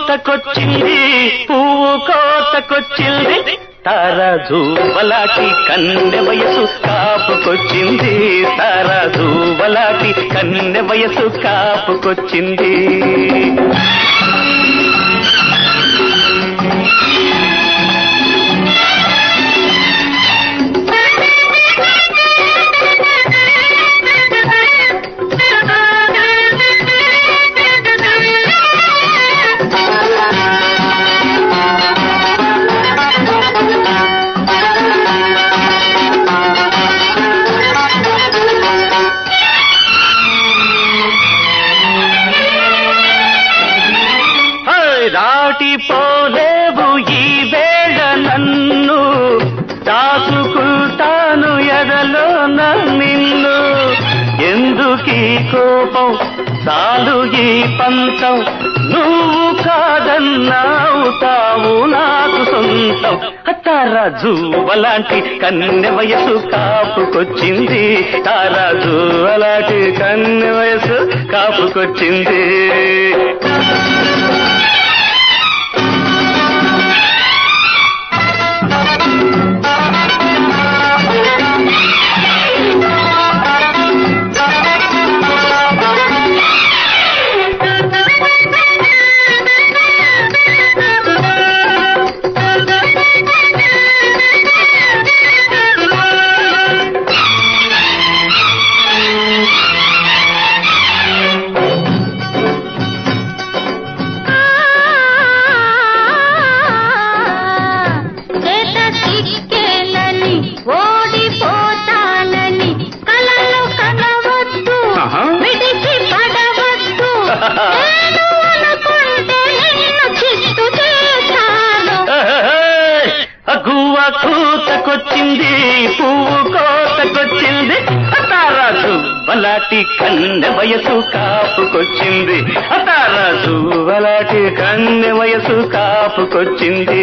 కోతకొచ్చింది పువ్వు కోతకొచ్చింది తారాజు వలాటి కన్నె వయసు కాపుకొచ్చింది తారాజు వలాటి కన్నె వయసు కాపుకొచ్చింది హై, దాటిపోలేవు ఈ వేళ నన్ను దాచుకుంటాను ఎదలో నిన్ను ఎందుకీ కోపం చాలు ఈ పంతం నువ్వు కాదన్నావుతావు నాకు సొంతం తారాజు అలాంటి కన్నె వయసు కాపుకొచ్చింది తారాజు అలాంటి కన్నె వయసు కాపుకొచ్చింది చేత చిక్కేనని ఓడిపోతానని కలలు కనవద్దు ఆహా. విడిచి పడవద్దు నేను అనుకుంటే నిన్ను చిత్తు చేశాను గువ్వ కూతకొచ్చింది పువ్వు కోతకొచ్చింది తారాజు బలాటి కన్నె వయసు కాపుకొచ్చింది తారాజు బలాటి కన్నె వయసు కాపుకొచ్చింది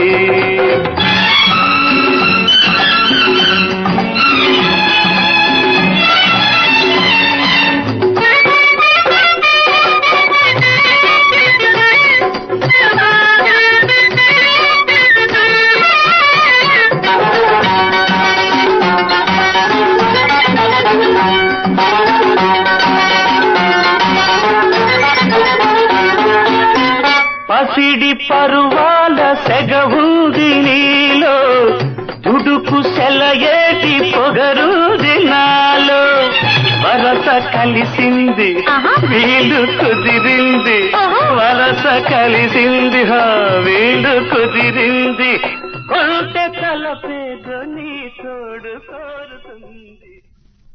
పసిడి పరువాల సెగవుంది నీలో దుడుకు సెలయేటి పొగరుది నాలో వరస కలిసింది ఆహా. వీలు కుదిరింది ఆహా. వరస కలిసింది హా వీలు కుదిరింది కొంటె తలపేదో నీ తోడు కోరుతుంది